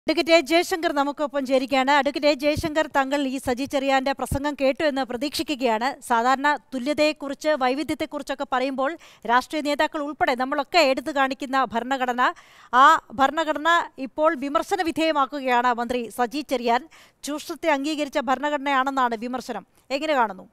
Advocate A Jaishankar നമുക്കൊപ്പം ചേരുകയാണ് advocate A Jaishankar താങ്കൾ ഈ സജി ചെറിയാന്റെ പ്രസംഗം കേട്ടു എന്ന് പ്രതീക്ഷിക്കുകയാണ് സാധാരണ തുല്യതയെക്കുറിച്ച് വൈവിധ്യത്തെക്കുറിച്ചൊക്കെ പറയുമ്പോൾ രാഷ്ട്രീയ നേതാക്കൾ ഉൾപ്പെടെ നമ്മളൊക്കെ എടുത്തു കാണിക്കുന്ന ഭരണഘടന ആ ഭരണഘടന ഇപ്പോൾ വിമർശന വിധേയമാക്കുകയാണ് മന്ത്രി സജി ചെറിയാൻ ചൂഷണത്തെ അംഗീകരിച്ച ഭരണഘടനയാണെന്നാണ് വിമർശനം എങ്ങനെ കാണുന്നു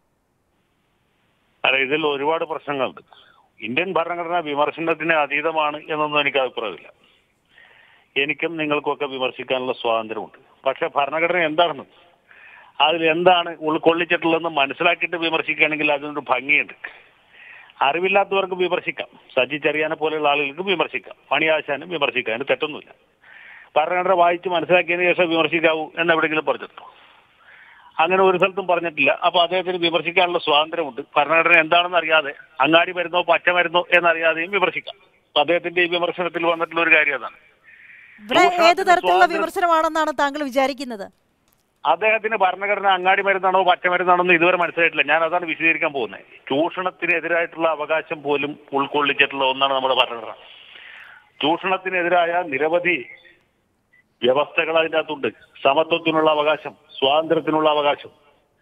അല്ല ഇതിൽ ഒരുപാട് പ്രശ്നങ്ങളുണ്ട് ഇന്ത്യൻ ഭരണഘടന വിമർശനത്തിന് അതീതമാണ് എന്നൊന്നും എനിക്ക് അഭിപ്രായമില്ല എനിക്കും നിങ്ങൾക്കൊക്കെ വിമർശിക്കാനുള്ള സ്വാതന്ത്ര്യമുണ്ട് പക്ഷെ ഭരണഘടന എന്താണെന്ന് അതിൽ എന്താണ് ഉൾക്കൊള്ളിച്ചിട്ടുള്ളതെന്ന് മനസ്സിലാക്കിയിട്ട് വിമർശിക്കുകയാണെങ്കിൽ അതിനൊരു ഭംഗിയുണ്ട് അറിവില്ലാത്തവർക്ക് വിമർശിക്കാം സജി ചെറിയാനെ പോലെയുള്ള ആളുകൾക്ക് വിമർശിക്കാം മണിയാശാനും വിമർശിക്കാം അതിന് തെറ്റൊന്നുമില്ല ഭരണഘടന വായിച്ച് മനസ്സിലാക്കിയതിനു ശേഷം വിമർശിക്കാവൂ എന്ന് എവിടെയെങ്കിലും പറഞ്ഞിട്ടുണ്ടോ അങ്ങനെ ഒരു സ്ഥലത്തും പറഞ്ഞിട്ടില്ല അപ്പൊ അദ്ദേഹത്തിന് വിമർശിക്കാനുള്ള സ്വാതന്ത്ര്യമുണ്ട് ഭരണഘടന എന്താണെന്ന് അറിയാതെ അങ്ങാടി മരുന്നോ പച്ച മരുന്നോ എന്നറിയാതെയും വിമർശിക്കാം അപ്പൊ അദ്ദേഹത്തിന്റെ ഈ വിമർശനത്തിൽ വന്നിട്ടുള്ള ഒരു കാര്യം അതാണ് ഇവിടെ ഏത് ചൂഷണത്തിന് തരത്തിലുള്ള സ്വാതന്ത്ര്യം- വിമർശനമാണെന്നാണ് താങ്കൾ വിചാരിക്കുന്നത് അദ്ദേഹത്തിന് ഭരണഘടന അങ്ങാടി മരുന്നാണോ പച്ച മരുന്നാണോ എന്ന് ഇതുവരെ മനസ്സിലായിട്ടില്ല ഞാൻ അതാണ് വിശദീകരിക്കാൻ പോകുന്നത് ചൂഷണത്തിനെതിരായിട്ടുള്ള അവകാശം പോലും ഉൾക്കൊള്ളിച്ചിട്ടുള്ള ഒന്നാണ് നമ്മുടെ ഭരണഘടന ചൂഷണത്തിനെതിരായ നിരവധി വ്യവസ്ഥകൾ അതിൻ്റെ അകത്തുണ്ട് സമത്വത്തിനുള്ള അവകാശം സ്വാതന്ത്ര്യത്തിനുള്ള അവകാശം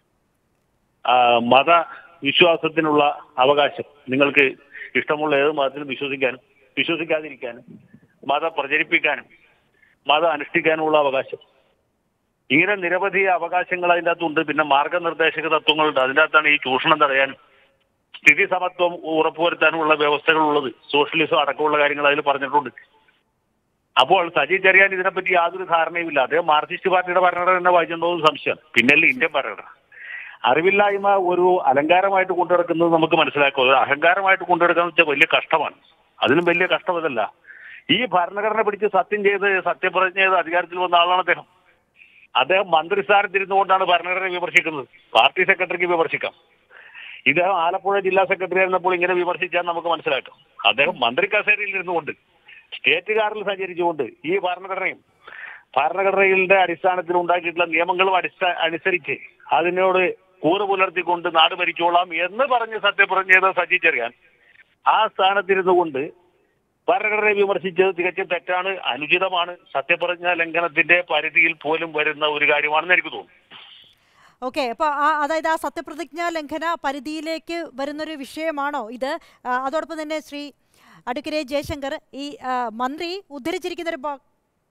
ആ, മത വിശ്വാസത്തിനുള്ള അവകാശം നിങ്ങൾക്ക് ഇഷ്ടമുള്ള ഏത് മതത്തിലും വിശ്വസിക്കാനും വിശ്വസിക്കാതിരിക്കാനും മതം പ്രചരിപ്പിക്കാനും മതം അനുഷ്ഠിക്കാനുമുള്ള അവകാശം ഇങ്ങനെ നിരവധി അവകാശങ്ങൾ അതിൻ്റെ അകത്തുണ്ട് പിന്നെ മാർഗനിർദ്ദേശക തത്വങ്ങളുണ്ട് അതിൻ്റെ അകത്താണ് ഈ ചൂഷണം തടയാനും സ്ഥിതി സമത്വം ഉറപ്പുവരുത്താനുമുള്ള വ്യവസ്ഥകളുള്ളത് സോഷ്യലിസം അടക്കമുള്ള കാര്യങ്ങൾ അതിൽ പറഞ്ഞിട്ടുണ്ട് അപ്പോൾ സജി ചെറിയാൻ ഇതിനെപ്പറ്റി യാതൊരു ധാരണയുമില്ല അദ്ദേഹം മാർക്സിസ്റ്റ് പാർട്ടിയുടെ ഭരണഘടന തന്നെ വായിച്ചിട്ടുണ്ടോ എന്ന് സംശയം പിന്നല്ലേ ഇന്ത്യൻ ഭരണഘടന അറിവില്ലായ്മ ഒരു അലങ്കാരമായിട്ട് കൊണ്ടുനടക്കുന്നത് നമുക്ക് മനസ്സിലാക്കുക ഒരു അഹങ്കാരമായിട്ട് കൊണ്ടുനടക്കാന്ന് വെച്ചാൽ വലിയ കഷ്ടമാണ് അതിലും വലിയ കഷ്ടം അതല്ല ഈ ഭരണഘടന പിടിച്ച് സത്യം ചെയ്ത് സത്യപ്രതിജ്ഞ ചെയ്ത് അധികാരത്തിൽ വന്ന ആളാണ് അദ്ദേഹം അദ്ദേഹം മന്ത്രിസ്ഥാനത്തിരുന്നുകൊണ്ടാണ് ഭരണഘടന വിമർശിക്കുന്നത് പാർട്ടി സെക്രട്ടറിക്ക് വിമർശിക്കാം ഇദ്ദേഹം ആലപ്പുഴ ജില്ലാ സെക്രട്ടറി ആയിരുന്നപ്പോൾ ഇങ്ങനെ വിമർശിച്ചാൽ നമുക്ക് മനസ്സിലാക്കാം അദ്ദേഹം മന്ത്രി കസേരയിൽ ഇരുന്നുകൊണ്ട് സ്റ്റേറ്റ് കാറിൽ സഞ്ചരിച്ചുകൊണ്ട് ഈ ഭരണഘടനയും ഭരണഘടനയുടെ അടിസ്ഥാനത്തിൽ ഉണ്ടാക്കിയിട്ടുള്ള നിയമങ്ങളും അടിസ്ഥാന അനുസരിച്ച് അതിനോട് കൂറ് പുലർത്തിക്കൊണ്ട് നാട് ഭരിച്ചോളാം എന്ന് പറഞ്ഞ് സത്യപ്രതിജ്ഞ ചെയ്ത സജി ചെറിയാൻ ആ സ്ഥാനത്തിരുന്നു കൊണ്ട് ഭരണഘടനയെ വിമർശിച്ചത് തികച്ചും തെറ്റാണ് അനുചിതമാണ് സത്യപ്രതിജ്ഞ ലംഘനത്തിന്റെ പരിധിയിൽ പോലും വരുന്ന ഒരു കാര്യമാണെന്ന് എനിക്ക് തോന്നുന്നു ഓക്കെ അപ്പോൾ ആ അതായത് ആ സത്യപ്രതിജ്ഞാ ലംഘന പരിധിയിലേക്ക് വരുന്നൊരു വിഷയമാണോ ഇത് ആ, അതോടൊപ്പം തന്നെ ശ്രീ അഡ്വക്കേറ്റ് ജയശങ്കർ ഈ ആ, മന്ത്രി ഉദ്ധരിച്ചിരിക്കുന്ന ഒരു ഭാ-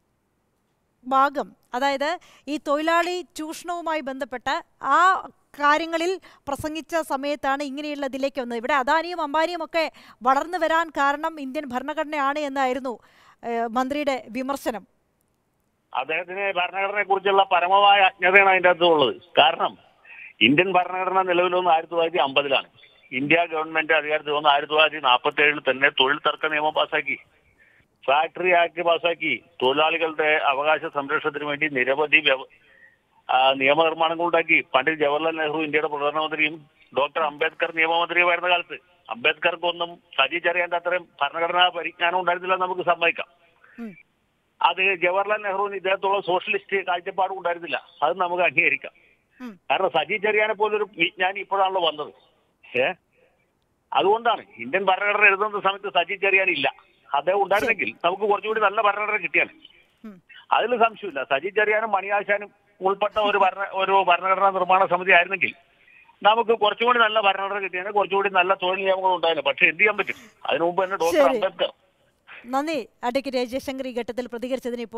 ഭാഗം അതായത് ഈ തൊഴിലാളി ചൂഷണവുമായി ബന്ധപ്പെട്ട ആ കാര്യങ്ങളിൽ പ്രസംഗിച്ച സമയത്താണ് ഇങ്ങനെയുള്ള ഇതിലേക്ക് വന്നത് ഇവിടെ അദാനിയും അംബാനിയും ഒക്കെ വളർന്നു വരാൻ കാരണം ഇന്ത്യൻ ഭരണഘടനയാണ് എന്നായിരുന്നു ഏ, മന്ത്രിയുടെ വിമർശനം അദ്ദേഹത്തിന് ഭരണഘടനയെ കുറിച്ചുള്ള പരമമായ അജ്ഞതയാണ് അതിൻ്റെ അകത്ത് ഉള്ളത് കാരണം ഇന്ത്യൻ ഭരണഘടന നിലവിൽ വന്ന് ആയിരത്തി തൊള്ളായിരത്തി അമ്പതിലാണ് ഇന്ത്യ ഗവൺമെന്റ് അധികാരത്തിൽ വന്ന് ആയിരത്തി തൊള്ളായിരത്തി നാൽപ്പത്തി ഏഴിൽ തന്നെ തൊഴിൽ തർക്ക നിയമം പാസാക്കി ഫാക്ടറി ആക്ട് പാസാക്കി തൊഴിലാളികളുടെ അവകാശ സംരക്ഷണത്തിന് വേണ്ടി നിരവധി വ്യവ- ആ, നിയമനിർമ്മാണങ്ങൾ ഉണ്ടാക്കി പണ്ഡിറ്റ് ജവഹർലാൽ നെഹ്റു ഇന്ത്യയുടെ പ്രധാനമന്ത്രിയും ഡോക്ടർ അംബേദ്കർ നിയമമന്ത്രിയുമായിരുന്ന കാലത്ത് അംബേദ്കർക്കൊന്നും സജി ചെറിയാന്റെ അത്രയും ഭരണഘടനാ പരിജ്ഞാനം ഉണ്ടായിരുന്നില്ല എന്ന് നമുക്ക് സമ്മതിക്കാം ഉം. അത് ജവഹർലാൽ നെഹ്റുവിന് ഇദ്ദേഹത്തോളം സോഷ്യലിസ്റ്റ് കാഴ്ചപ്പാടും ഉണ്ടായിരുന്നില്ല അത് നമുക്ക് അംഗീകരിക്കാം ഉം. കാരണം സജി ചെറിയാനെ പോലൊരു വിജ്ഞാനി ഇപ്പോഴാണല്ലോ വന്നത് ഏ അതുകൊണ്ടാണ് ഇന്ത്യൻ ഭരണഘടന എഴുതുന്ന സമയത്ത് സജി ചെറിയാൻ ഇല്ല അദ്ദേഹം ഉണ്ടായിരുന്നെങ്കിൽ നമുക്ക് കുറച്ചുകൂടി നല്ല ഭരണഘടന കിട്ടിയാണ് ഉം. അതിൽ സംശയമില്ല സജി ചെറിയാനും മണിയാശാനും ഉൾപ്പെട്ട ഒരു ഭരണ ഒരു ഭരണഘടനാ നിർമ്മാണ സമിതി ആയിരുന്നെങ്കിൽ നമുക്ക് കുറച്ചുകൂടി നല്ല ഭരണഘടന കിട്ടിയാണ് കുറച്ചുകൂടി നല്ല തൊഴിൽ നിയമങ്ങൾ ഉണ്ടായിരുന്നു പക്ഷെ എന്ത് ചെയ്യാൻ പറ്റും അതിനു മുമ്പ് തന്നെ ഡോക്ടർ ശരി. അംബേദ്കർ നന്ദി അഡ്വക്കേറ്റ് ജയശങ്കർ ഈ ഘട്ടത്തിൽ പ്രതികരിച്ചതിന് ഇപ്പോൾ